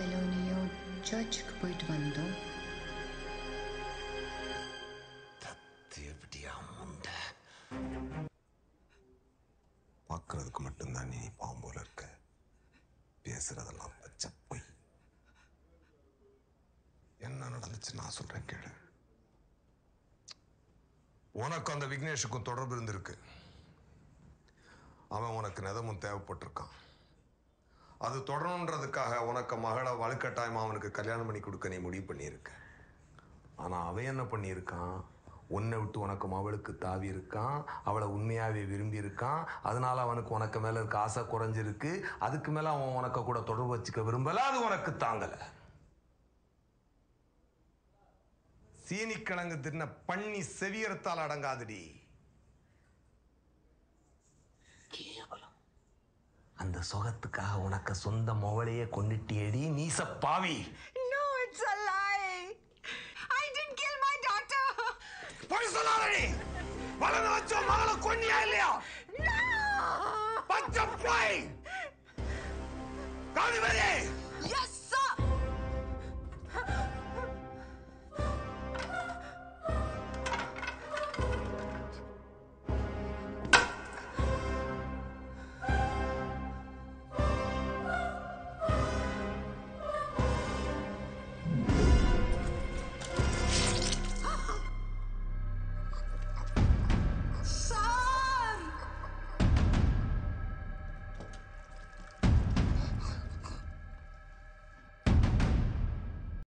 பெலோனியோ சர்ச்சுக்கு போயிட்டு வந்தோம் எப்படியா முண்டை பார்க்கறதுக்கு மட்டும்தான் நீ பாவம் போல இருக்க பேசுறதெல்லாம் பச்சை பொய் என்ன நடந்துச்சு நான் சொல்றேன் கேளு உனக்கு அந்த விக்னேஷுக்கும் தொடர்பு இருந்திருக்கு அவன் உனக்கு நெதமும் தேவைப்பட்டிருக்கான் அது தொடரணுன்றதுக்காக உனக்கு மகளை வலுக்கட்டாயமா அவனுக்கு கல்யாணம் பண்ணி கொடுக்க நீ முடிவு பண்ணியிருக்க ஆனா அவன் என்ன பண்ணியிருக்கான் உன்னை விட்டு உனக்கு மவளுக்கு தாவி இருக்கான் அவளை உண்மையாவே விரும்பி இருக்கான் அதனால அவனுக்கு உனக்கு மேல இருக்க ஆசை குறைஞ்சிருக்கு அதுக்கு மேல அவன் உனக்கு கூட தொடர்பு வச்சுக்க விரும்பல அது உனக்கு தாங்கல சீனிக்கிழங்கு தின்ன பண்ணி செவியறத்தால் அடங்காதுடி கேவலம் அந்த சுகத்துக்காக உனக்கு சொந்த மொவளையே கொண்டுட்டியடி நீச பாவி No, it's a lie. I didn't kill my daughter. பொய் சொல்லாதடி வளர்ந்து வச்ச மகளை கொன்னியா இல்லையா No! பச்சை போய் காது வெளியே